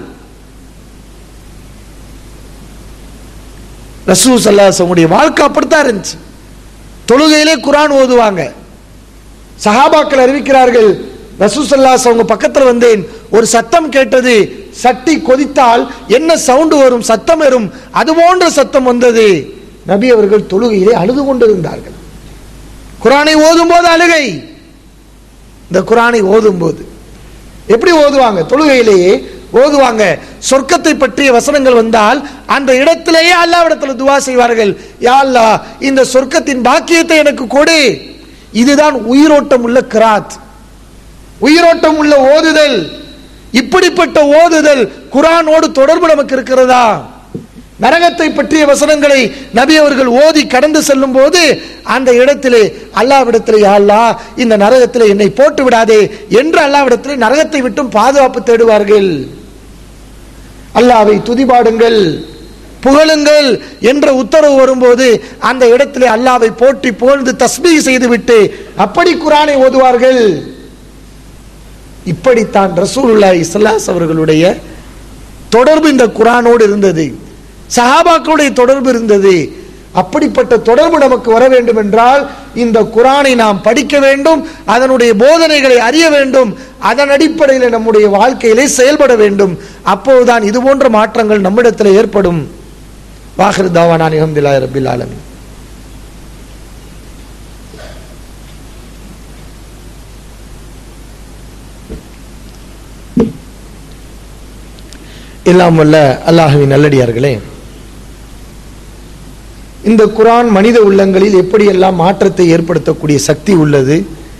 ரசூ சல்லாசமுடைய வாழ்க்கை அப்படித்தான் இருந்துச்சு தொழுகையிலே குரான் ஓதுவாங்க சஹாபாக்கள் அறிவிக்கிறார்கள் ரசூசல்லாஸ் அவங்க பக்கத்துல வந்தேன் ஒரு சத்தம் கேட்டது சட்டி கொதித்தால் என்ன சவுண்டு வரும் சத்தம் வரும் அது போன்ற சத்தம் வந்தது நபி அவர்கள் தொழுகையிலே அழுது கொண்டிருந்தார்கள் குரானை ஓதும் போது அழுகை இந்த குரானை ஓதும் போது எப்படி ஓதுவாங்க தொழுகையிலேயே ஓதுவாங்க சொர்க்கத்தை பற்றிய வசனங்கள் வந்தால் அந்த இடத்திலேயே அல்லாவிடத்தில் துவா செய்வார்கள் யா அல்லாஹ் இந்த சொர்க்கத்தின் பாக்கியத்தை எனக்கு கொடு இதுதான் உயிரோட்டம் உள்ள கிராத் உயிரோட்டம் உள்ள ஓதுதல் இப்படிப்பட்ட ஓதுதல் குரானோடு தொடர்பு நமக்கு இருக்கிறதா நரகத்தை பற்றிய வசனங்களை நபி அவர்கள் ஓதி கடந்து செல்லும் போது அந்த இடத்திலே அல்லாவிடத்திலே "யா அல்லாஹ் இந்த நரகத்திலே என்னை போட்டு விடாதே என்று அல்லாவிடத்திலே நரகத்தை விட்டும் பாதுகாப்பு தேடுவார்கள் அல்லாவை துதிபாடுங்கள் புகழுங்கள் என்ற உத்தரவு வரும்போது அந்த இடத்திலே அல்லாவை போற்றி புகழ்ந்து தஸ்மீ செய்துவிட்டு அப்படி குரானை ஓதுவார்கள் இப்படித்தான் ரசூலுல்லாஹி ஸல்லல்லாஹு அவர்களுடைய தொடர்பு இந்த குரானோடு இருந்தது சஹாபாக்களுடைய தொடர்பு இருந்தது அப்படிப்பட்ட தொடர்பு நமக்கு வர வேண்டும் என்றால் இந்த குரானை நாம் படிக்க வேண்டும் அதனுடைய போதனைகளை அறிய வேண்டும் அதன் அடிப்படையில் நம்முடைய வாழ்க்கையிலே செயல்பட வேண்டும் அப்போதுதான் இது போன்ற மாற்றங்கள் நம்மிடத்தில் ஏற்படும் வாஹிர் தாவானா நிகம்தில்லாய் ரபில் ஆலமீன் எல்லாம் வல்ல அல்லாஹுவின் நல்லடியார்களே இந்த குரான் மனித உள்ளங்களில் எப்படியெல்லாம் மாற்றத்தை ஏற்படுத்தக்கூடிய சக்தி உள்ளது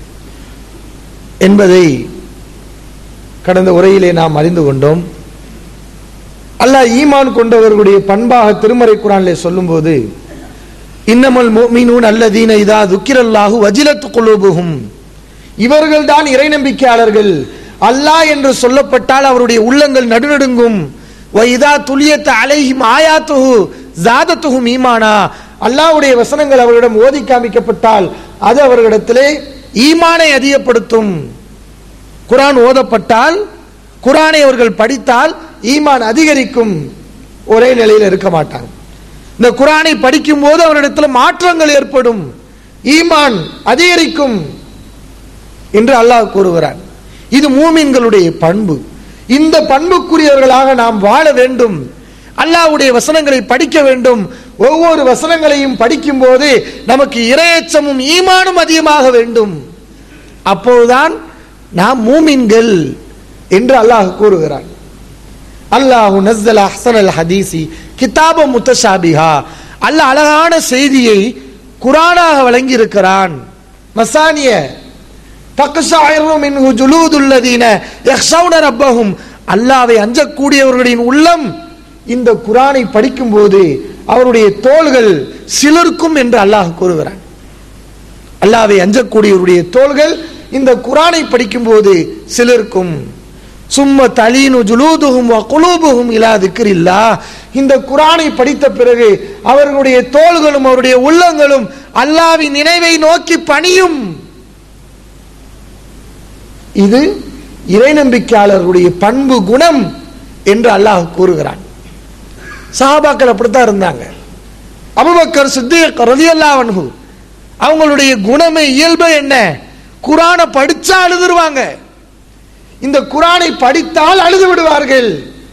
என்பதை கடந்த உரையிலே நாம் அறிந்து கொண்டோம் அல்லாஹ் ஈமான் கொண்டவர்களுடைய பண்பாக திருமறை குரானிலே சொல்லும்போது இன்னமல் முஃமினூன் அல்லதீன இதா துக்கிரல்லாஹு வஜிலத்து குலூபுஹும் இவர்கள்தான் இறை நம்பிக்கையாளர்கள் அல்லாஹ் என்று சொல்லப்பட்டால் அவருடைய உள்ளங்கள் நடுநடுங்கும் வைதா துலியத்த அலைஹிம் ஆயாத்துஹு ஜாதத்துஹும் ஈமானா அல்லாஹ்வுடைய வசனங்கள் அவர்களிடம் ஓதி காமிக்கப்பட்டால் அது அவர்களிடத்திலே ஈமானை அதிகப்படுத்தும் குரான் ஓதப்பட்டால் குரானை அவர்கள் படித்தால் ஈமான் அதிகரிக்கும் ஒரே நிலையில் இருக்க மாட்டாங்க இந்த குரானை படிக்கும் போது அவரிடத்தில் மாற்றங்கள் ஏற்படும் ஈமான் அதிகரிக்கும் என்று அல்லாஹ் கூறுகிறார் இது மூமின்களுடைய பண்பு இந்த பண்புக்குரியவர்களாக நாம் வாழ வேண்டும் அல்லாஹ்வுடைய வசனங்களை படிக்க வேண்டும் ஒவ்வொரு வசனங்களையும் படிக்கும் போது நமக்கு இரையச்சமும் ஈமானும் அதிகமாக வேண்டும் அப்போதுதான் நாம் மூமின்கள் என்று அல்லாஹ் கூறுகிறான் அல்லாஹு நஸ்ஸல அஹ்சனல் ஹதீசி கிதாப முத்தஷாபிஹா அல்லாஹ் அழகான செய்தியை குரானாக வழங்கி இருக்கிறான் மசானிய தக்ஷாயிரு மின்ஹு ஜுலூதுல்லதீன யக்ஷௌன ரப்பஹும் அல்லாஹ்வை அஞ்சக்கூடியவர்களின் உள்ளம் இந்த குரானை படிக்கும்போது அவருடைய தோள்கள் சிலர்க்கும் என்று அல்லாஹ் கூறுகிறான் அல்லாஹ்வை அஞ்சக்கூடியவருடைய தோள்கள் இந்த குரானை படிக்கும்போது சிலருக்கும் சும்ம தலீனு ஜுலூதுஹும் வ குலூபுஹும் இலா திக்ரில்லா இந்த குரானை படித்த பிறகு அவர்களுடைய தோள்களும் அவருடைய உள்ளங்களும் அல்லாஹ்வின் நினைவை நோக்கி பணியும் இது இறை நம்பிக்கையாளர்களுடைய பண்பு குணம் என்று அல்லாஹ் கூறுகிறான் சஹாபாக்கள் அப்படித்தான் இருந்தாங்க அபுபக்கர் சித்திக் ரலியல்லாஹு அன்ஹு அவங்களுடைய குணமே இயல்பு என்ன குரானை படிச்சா அழுதுருவாங்க இந்த குரானை படித்தால் அழுது விடுவார்கள்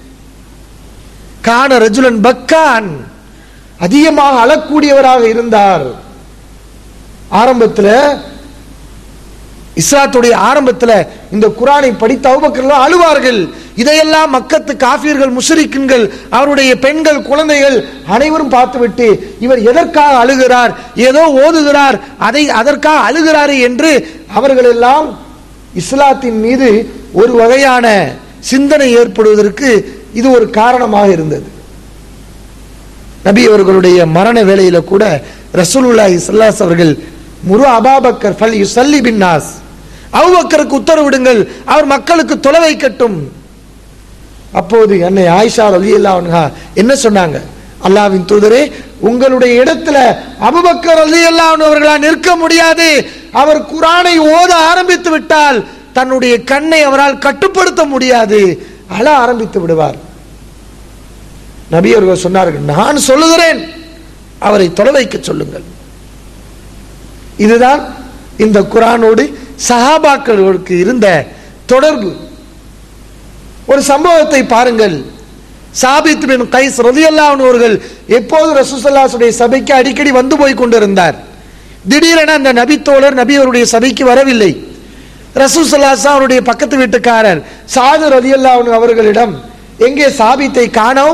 கான ரஜுலன் பக்கான் அதிகமாக அழக்கூடியவராக இருந்தார் ஆரம்பத்தில் இஸ்லாத்துடைய ஆரம்பத்தில் இந்த குரானை படித்த அவுபக்கர்கள் அழுவார்கள் இதையெல்லாம் மக்கத்து காஃபியர்கள் முஷரிக்கின்கள் அவருடைய பெண்கள் குழந்தைகள் அனைவரும் பார்த்துவிட்டு இவர் எதற்காக அழுகிறார் ஏதோ ஓதுகிறார் அதை அதற்காக அழுகிறாரு என்று அவர்கள் எல்லாம் இஸ்லாத்தின் மீது ஒரு வகையான சிந்தனை ஏற்படுவதற்கு இது ஒரு காரணமாக இருந்தது நபி அவர்களுடைய மரண வேளையில கூட ரசூலுல்லாஹி ஸல்லல்லாஹு அவர்கள் முரு அபாபக்கர் ஃபல் யுஸல்லி பின்னாஸ் அபூபக்கருக்கு உத்தரவிடுங்கள் அவர் மக்களுக்கு தொலை வைக்கட்டும் அப்போது என்னை ஆயிஷா ரலியல்லாஹு அன்ஹா என்ன சொன்னாங்க அல்லாஹ்வின் தூதரே உங்களுடைய இடத்துல அபூபக்கர் ரலியல்லாஹு அன்ஹு அவர்களா நிற்க முடியாது அவர் குரானை ஓத ஆரம்பித்து விட்டால் தன்னுடைய கண்ணை அவரால் கட்டுப்படுத்த முடியாது அழ ஆரம்பித்து விடுவார் நபி அவர்கள் சொன்னார்கள் நான் சொல்லுகிறேன் அவரை தொலை வைக்க சொல்லுங்கள் இதுதான் இந்த குரானோடு சஹாபாக்களுக்கு இருந்த தொடர்பு ஒரு சம்பவத்தை பாருங்கள் சாபித் பின் கைஸ் ரலியல்லாஹு அவர்கள் எப்போது ரசூசல்லாசுடைய சபைக்கு அடிக்கடி வந்து போய் கொண்டிருந்தார் திடீரென அந்த நபி தோழர் நபி அவருடைய சபைக்கு வரவில்லை ரசூசல்லாசா அவருடைய பக்கத்து வீட்டுக்காரர் சாது ரலியல்லா அவர்களிடம் எங்கே சாபித்தை காணோம்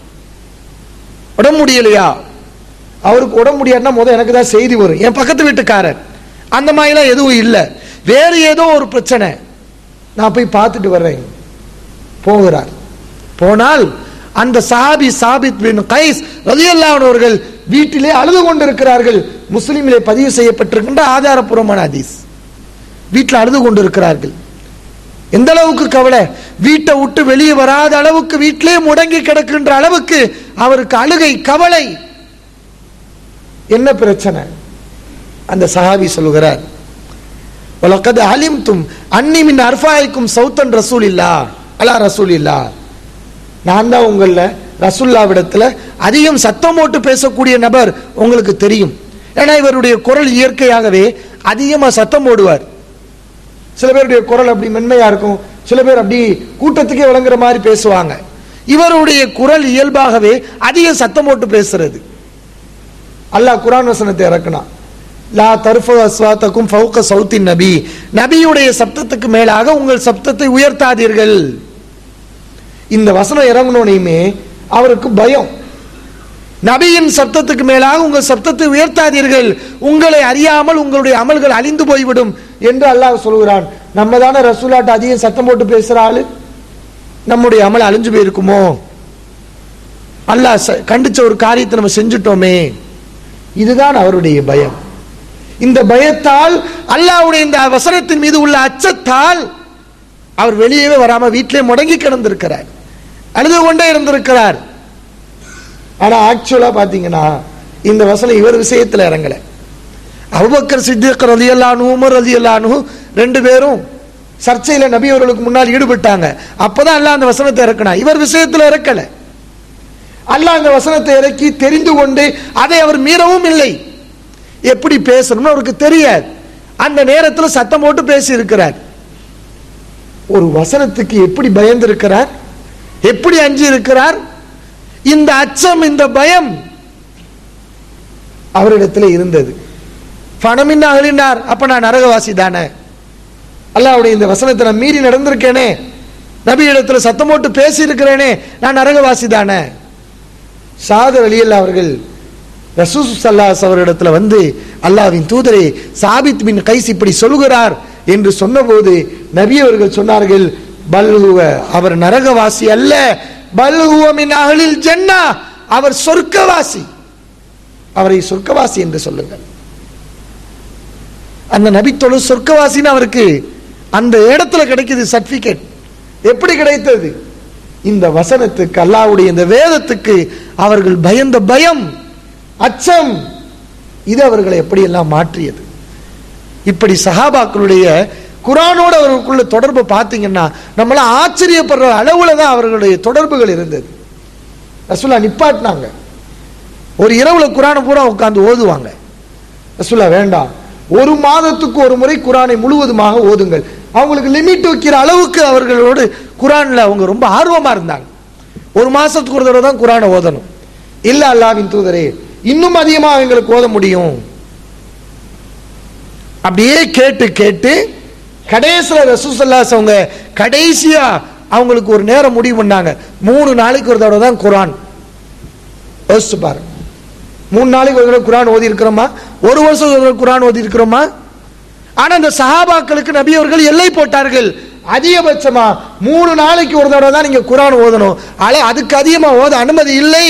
உடம்பு முடியலையா அவருக்கு உடம்பு முடியாதுன்னா முத எனக்கு தான் செய்தி வரும் என் பக்கத்து வீட்டுக்காரர் அந்த மாதிரிலாம் எதுவும் இல்லை வேறு ஏதோ ஒரு பிரச்சனை நான் போய் பார்த்துட்டு வர்றேன் போகிறார் போனால் அந்த சாபி சாபித் பின் கைஸ் ரலியல்லாஹு அவர்கள் வீட்டிலே அழுது கொண்டிருக்கிறார்கள் முஸ்லிமிலே பதிவு செய்யப்பட்டிருக்கின்ற ஆதாரப்பூர்வமான ஹதீஸ் வீட்டில் அழுது கொண்டிருக்கிறார்கள் எந்த அளவுக்கு கவலை வீட்டை விட்டு வெளியே வராத அளவுக்கு வீட்டிலே முடங்கி கிடக்கின்ற அளவுக்கு அவருக்கு அழுகை கவலை என்ன பிரச்சனை அந்த சஹாபி சொல்லுகிறார் வலக்கது அலிம்தும் அன்னி மின் அர்ஃபாய்க்கும் சௌத்தன் ரசூல் இல்லா அலா ரசூல் இல்லா நான் தான் உங்கள ரசுல்லாவிடத்துல அதிகம் சத்தம் போட்டு பேசக்கூடிய நபர் உங்களுக்கு தெரியும் ஏன்னா இவருடைய குரல் இயற்கையாகவே அதிகமா சத்தம் போடுவார் சில பேருடைய குரல் அப்படி மென்மையா இருக்கும் சில பேர் அப்படி கூட்டத்துக்கே விளங்குற மாதிரி பேசுவாங்க இவருடைய குரல் இயல்பாகவே அதிக சத்தம் போட்டு பேசுறது அல்லாஹ் குரான் வசனத்தை இறக்குனான் லா தர்ஃபு அஸ்வாத்தக்கும் ஃபௌக சௌத்தின் நபி நபியுடைய சப்தத்துக்கு மேலாக உங்கள் சப்தத்தை உயர்த்தாதீர்கள் இந்த வசனம் இறங்கணுனையுமே அவருக்கு பயம் நபியின் சப்தத்துக்கு மேலாக உங்கள் சப்தத்தை உயர்த்தாதீர்கள் உங்களை அறியாமல் உங்களுடைய அமல்கள் அழிந்து போய்விடும் என்று அல்லாஹ் சொல்கிறான் நம்ம தானே ரசூலாட்ட அதிகம் சத்தம் போட்டு பேசுற ஆளு நம்முடைய அமல் அழிஞ்சு போயிருக்குமோ அல்லாஹ் ச- கண்டிச்ச ஒரு காரியத்தை நம்ம செஞ்சுட்டோமே இதுதான் அவருடைய பயம் இந்த பயத்தால் அல்லாஹ்வுடைய இந்த வசனத்தின் மீது உள்ள அச்சத்தால் அவர் வெளியவே வராம வீட்டிலே முடங்கி கிடந்திருக்கிறார் அழுது கொண்டே இருந்திருக்கிறார் ஆனா ஆக்சுவலா பாத்தீங்கன்னா இந்த வசனம் இவர் விஷயத்துல இறங்கல அபுபக்கர் சித்திக் ரலியல்லானு உமர் ரலியல்லானு ரெண்டு பேரும் சர்ச்சையில நபி அவர்களுக்கு முன்னால் ஈடுபட்டாங்க அப்பதான் அல்லாஹ் அந்த வசனத்தை இறக்கினா இவர் விஷயத்துல இறக்கல அல்லாஹ் அந்த வசனத்தை இறக்கி தெரிந்து கொண்டு அதை அவர் மீறவும் இல்லை எப்படி பேசணும்னு அவருக்கு தெரியாது அந்த நேரத்தில் சத்தம் போட்டு பேசி இருக்கிறார் ஒரு வசனத்துக்கு எப்படி பயந்து இருக்கிறார் எப்படி அஞ்சு இருக்கிறார் இந்த அச்சம் இந்த பயம் அவரிடத்தில் இருந்தது பணமின் அகலினார் அப்ப நான் நரகவாசி தானே அல்லாவுடைய இந்த வசனத்தை நான் மீறி நடந்திருக்கேனே நபி இடத்துல சத்தம் போட்டு பேசி இருக்கிறேனே நான் நரகவாசி தானே சாதர் அலியல்லா அவர்கள் ரசூஸ் சல்லாஸ் அவரிடத்துல வந்து அல்லாவின் தூதரே சாபித் பின் கைஸ் இப்படி சொல்கிறார் என்று சொன்னபோது நபி அவர்கள் சொன்னார்கள் பல்ஹுவ அவர் நரகவாசி அல்ல பல்ஹுவ மின் அகலில் ஜன்னா அவர் சொர்க்கவாசி அவரை சொர்க்கவாசி என்று சொல்லுங்கள் அந்த நபித்தொழு சொர்க்கவாசின்னு அவருக்கு அந்த இடத்துல கிடைக்குது சர்டிபிகேட் எப்படி கிடைத்தது இந்த வசனத்துக்கு அல்லாஹ்வுடைய இந்த வேதத்துக்கு அவர்கள் பயந்த பயம் அச்சம் இது அவர்களை எப்படியெல்லாம் மாற்றியது இப்படி சஹாபாக்களுடைய குரானோட அவர்களுக்குள்ள தொடர்பு பார்த்தீங்கன்னா நம்மள ஆச்சரியப்படுற அளவுல தான் அவர்களுடைய தொடர்புகள் இருந்தது ரசூலா நிப்பாட்டினாங்க ஒரு இரவுல குரானை பூரா உட்கார்ந்து ஓதுவாங்க ரசூலா வேண்டாம் ஒரு மாதத்துக்கு ஒரு முறை குரானை முழுவதுமாக ஓதுங்கள் அவங்களுக்கு லிமிட் வைக்கிற அளவுக்கு அவர்களோடு குரான்ல அவங்க ரொம்ப ஆர்வமா இருந்தாங்க ஒரு மாசத்துக்கு ஒரு தடவை தான் குரானை ஓதணும் இல்ல அல்லாவின் தூதரே இன்னும் அதிகமாக எங்களுக்கு ஓத முடியும் அப்படியே கேட்டு கேட்டு கடைசியில் ரசூசல்லாஸ் அவங்க கடைசியா அவங்களுக்கு ஒரு நேரம் முடிவு பண்ணாங்க மூணு நாளைக்கு ஒரு தடவை தான் குரான் யோசிச்சு பாருங்க மூணு நாளைக்கு ஒரு தடவை குரான் ஓதி இருக்கிறோமா ஒரு வருஷம் ஒரு தடவை குரான் ஓதி இருக்கிறோமா ஆனா இந்த சஹாபாக்களுக்கு நபி அவர்கள் எல்லை போட்டார்கள் அதிகபட்சமா மூணு நாளைக்கு ஒரு தடவை தான் நீங்க குரான் ஓதணும் ஆனா அதுக்கு அதிகமா ஓத அனுமதி இல்லை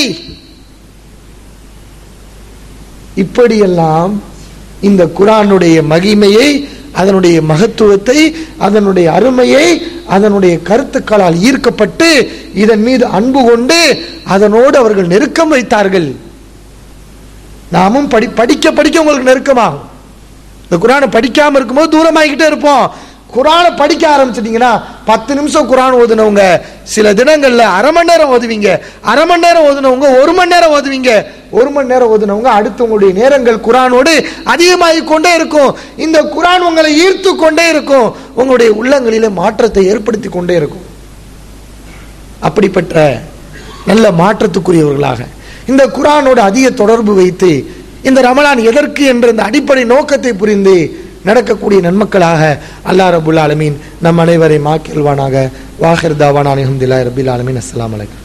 இப்படியெல்லாம் இந்த குரானுடைய மகிமையை அதனுடைய மகத்துவத்தை அதனுடைய அருமையை அதனுடைய கருத்துக்களால் ஈர்க்கப்பட்டு இதன் மீது அன்பு கொண்டு அதனோடு அவர்கள் நெருக்கம் வைத்தார்கள் நாமும் படி படிக்க படிக்க உங்களுக்கு நெருக்கமாகும் இந்த குரானை படிக்காம இருக்கும்போது தூரமாகிக்கிட்டே இருப்போம் குரானை படிக்க ஆரம்பிச்சிட்டீங்கன்னா பத்து நிமிஷம் குரான் ஓதுனவங்க சில தினங்கள்ல அரை மணி நேரம் ஓதுவீங்க அரை மணி நேரம் ஓதுனவங்க ஒரு மணி நேரம் ஓதுவீங்க ஒரு மணி நேரம் ஓதுனவங்க அடுத்து உங்களுடைய நேரங்கள் குரானோடு அதிகமாகி கொண்டே இருக்கும் இந்த குரான் உங்களை ஈர்த்து கொண்டே இருக்கும் உங்களுடைய உள்ளங்களிலே மாற்றத்தை ஏற்படுத்தி கொண்டே இருக்கும் அப்படிப்பட்ட நல்ல மாற்றத்துக்குரியவர்களாக இந்த குரானோடு அதிக தொடர்பு வைத்து இந்த ரமலான் எதற்கு என்ற இந்த அடிப்படை நோக்கத்தை புரிந்து நடக்கக்கூடிய நன்மக்களாக அல்லாஹ் ரபுல் ஆலமீன் நம் அனைவரையும் ஆக்கில்வானாக வாஹிர் தாவான் அலமதுல்லா ரபில் ஆலமீன் அஸ்ஸலாமு அலைக்கும்